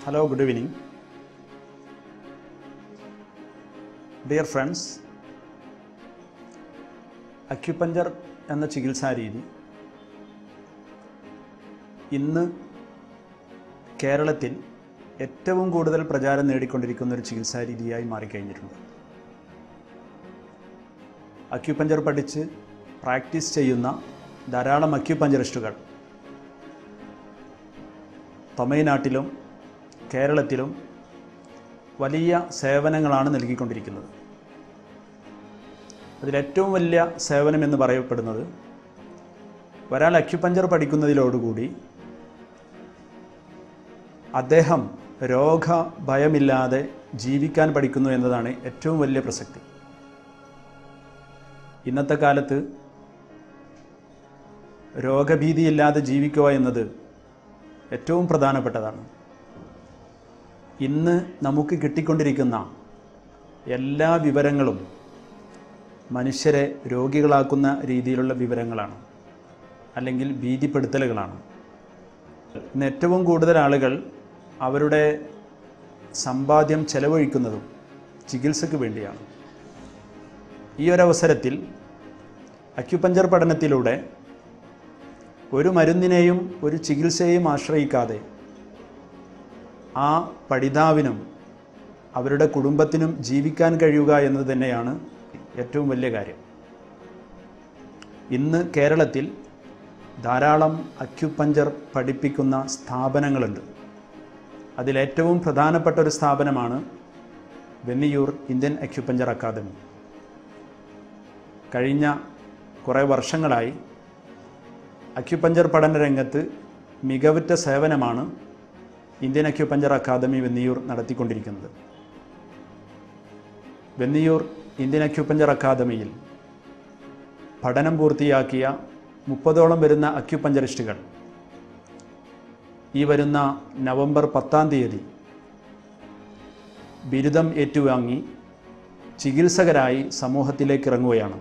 Hello, good evening. Dear friends, acupuncture എന്ന ചികിത്സാ രീതി ഇന്ന് കേരളത്തിൽ ഏറ്റവും കൂടുതൽ പ്രചാരം നേടിക്കൊണ്ടിരിക്കുന്ന ഒരു ചികിത്സാ രീതിയായി മാറിക്കഴിഞ്ഞിട്ടുണ്ട് അക്യുപഞ്ചർ പഠിച്ച് പ്രാക്ടീസ് ചെയ്യുന്ന ധാരാളം അക്യുപഞ്ചറിസ്റ്റുകൾ തമിഴ്നാട്ടിലും കേരളത്തിലും വലിയ സേവനങ്ങളാണ് നൽകിക്കൊണ്ടിരിക്കുന്നത് അതിലേറ്റവും വലിയ സേവനം എന്ന് പറയപ്പെടുന്നത് ഒരാൾ അക്യുപഞ്ചർ പഠിക്കുന്നതിലോടുകൂടി അദ്ദേഹം രോഗ ഭയമില്ലാതെ ജീവിക്കാൻ പഠിക്കുന്നു എന്നതാണ് ഏറ്റവും വലിയ പ്രസക്തി ഇന്നത്തെ കാലത്ത് രോഗഭീതിയില്ലാതെ ജീവിക്കുക എന്നത് ഏറ്റവും പ്രധാനപ്പെട്ടതാണ് ഇന്ന് നമുക്ക് കിട്ടിക്കൊണ്ടിരിക്കുന്ന എല്ലാ വിവരങ്ങളും മനുഷ്യരെ രോഗികളാക്കുന്ന രീതിയിലുള്ള വിവരങ്ങളാണ് അല്ലെങ്കിൽ ഭീതിപ്പെടുത്തലുകളാണ് ഇന്ന് ഏറ്റവും കൂടുതൽ ആളുകൾ അവരുടെ സമ്പാദ്യം ചെലവഴിക്കുന്നതും ചികിത്സയ്ക്ക് വേണ്ടിയാണ് ഈ ഒരവസരത്തിൽ അക്യുപഞ്ചർ പഠനത്തിലൂടെ ഒരു മരുന്നിനെയും ഒരു ചികിത്സയെയും ആശ്രയിക്കാതെ ആ പഠിതാവിനും അവരുടെ കുടുംബത്തിനും ജീവിക്കാൻ കഴിയുക എന്നത് തന്നെയാണ് ഏറ്റവും വലിയ കാര്യം ഇന്ന് കേരളത്തിൽ ധാരാളം അക്യുപഞ്ചർ പഠിപ്പിക്കുന്ന സ്ഥാപനങ്ങളുണ്ട് അതിലേറ്റവും പ്രധാനപ്പെട്ട ഒരു സ്ഥാപനമാണ് വെന്നിയൂർ ഇന്ത്യൻ അക്യുപഞ്ചർ അക്കാദമി കഴിഞ്ഞ കുറേ വർഷങ്ങളായി അക്യുപഞ്ചർ പഠന രംഗത്ത് മികവുറ്റ സേവനമാണ് ഇന്ത്യൻ അക്യുപഞ്ചർ അക്കാദമി വെന്നിയൂർ നടത്തിക്കൊണ്ടിരിക്കുന്നത് വെന്നിയൂർ ഇന്ത്യൻ അക്യുപഞ്ചർ അക്കാദമിയിൽ പഠനം പൂർത്തിയാക്കിയ മുപ്പതോളം വരുന്ന അക്യുപഞ്ചറിസ്റ്റുകൾ ഈ വരുന്ന നവംബർ പത്താം തീയതി ബിരുദം ഏറ്റുവാങ്ങി ചികിത്സകരായി സമൂഹത്തിലേക്ക് ഇറങ്ങുകയാണ്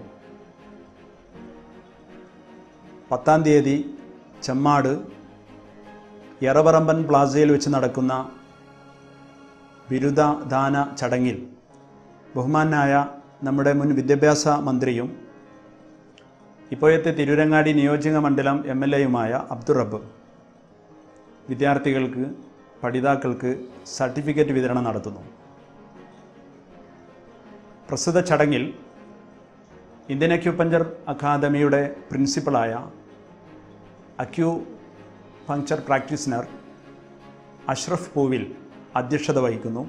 പത്താം തീയതി ചെമ്മാട് എറവറമ്പൻ പ്ലാസയിൽ വെച്ച് നടക്കുന്ന ബിരുദദാന ചടങ്ങിൽ ബഹുമാനായ നമ്മുടെ മുൻ വിദ്യാഭ്യാസ മന്ത്രിയും ഇപ്പോഴത്തെ തിരൂരങ്ങാടി നിയോജക മണ്ഡലം എം എൽ എയുമായ അബ്ദുറബ്ബ് വിദ്യാർത്ഥികൾക്ക് പഠിതാക്കൾക്ക് സർട്ടിഫിക്കറ്റ് വിതരണം നടത്തുന്നു പ്രസ്തുത ചടങ്ങിൽ ഇന്ത്യൻ അക്യുപഞ്ചർ അക്കാദമിയുടെ പ്രിൻസിപ്പളായ acupuncture practitioner Ashraf Poovil അധ്യക്ഷത വഹിക്കുന്നു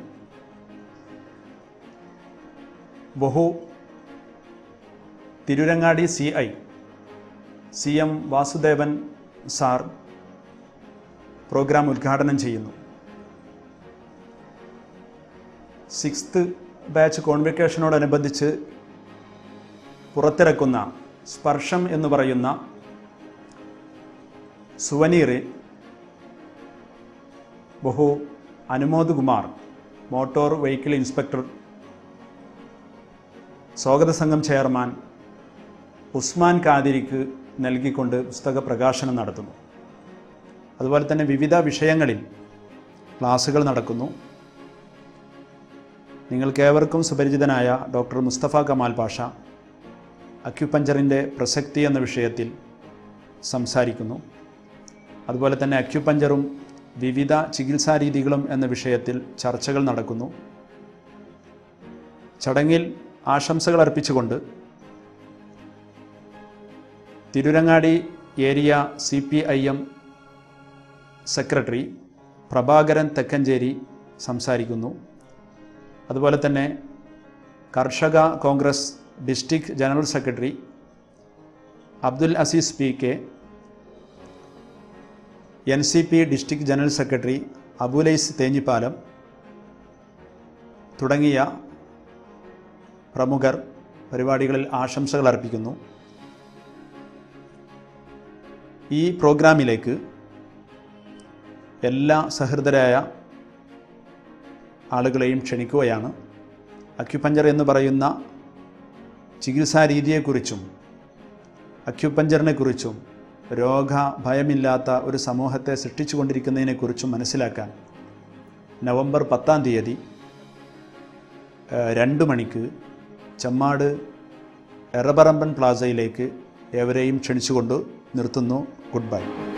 ബഹു Tirurangadi C I C M Vasudevan sir programme ഉദ്ഘാടനം ചെയ്യുന്നു സിക്സ്ത് ബാച്ച് കോൺവെക്കേഷനോടനുബന്ധിച്ച് പുറത്തിറക്കുന്ന സ്പർശം എന്ന് പറയുന്ന സുവനീർ ബഹു Anumod Kumar motor vehicle inspector സ്വാഗത സംഘം ചെയർമാൻ ഉസ്മാൻ കാതിരിക്ക് നൽകിക്കൊണ്ട് പുസ്തക പ്രകാശനം നടത്തുന്നു അതുപോലെ തന്നെ വിവിധ വിഷയങ്ങളിൽ ക്ലാസുകൾ നടക്കുന്നു നിങ്ങൾക്കേവർക്കും സുപരിചിതനായ ഡോക്ടർ മുസ്തഫ കമാൽ പാഷ അക്യുപഞ്ചറിൻ്റെ പ്രസക്തി എന്ന വിഷയത്തിൽ സംസാരിക്കുന്നു അതുപോലെ തന്നെ അക്യുപഞ്ചറും വിവിധ ചികിത്സാ രീതികളും എന്ന വിഷയത്തിൽ ചർച്ചകൾ നടക്കുന്നു ചടങ്ങിൽ ആശംസകൾ അർപ്പിച്ചുകൊണ്ട് Tirurangadi area C P I M secretary Prabhakaran Thekkencheri സംസാരിക്കുന്നു അതുപോലെ തന്നെ കർഷക Congress district general secretary Abdul Azeez P K N C P district general secretary Abulais Thenhippalam തുടങ്ങിയ പ്രമുഖർ പരിപാടികളിൽ ആശംസകൾ അർപ്പിക്കുന്നു ഈ പ്രോഗ്രാമിലേക്ക് എല്ലാ സഹൃദരായ ആളുകളെയും ക്ഷണിക്കുകയാണ് അക്യുപഞ്ചർ എന്ന് പറയുന്ന ചികിത്സാ രീതിയെക്കുറിച്ചും അക്യുപഞ്ചറിനെക്കുറിച്ചും രോഗ ഭയമില്ലാത്ത ഒരു സമൂഹത്തെ സൃഷ്ടിച്ചുകൊണ്ടിരിക്കുന്നതിനെക്കുറിച്ചും മനസ്സിലാക്കാൻ നവംബർ പത്താം തീയതി ഏഹ്, രണ്ട് മണിക്ക് ചെമ്മാട് എറപറമ്പൻ പ്ലാസയിലേക്ക് ഏവരെയും ക്ഷണിച്ചുകൊണ്ട് നിർത്തുന്നു ഗുഡ് ബൈ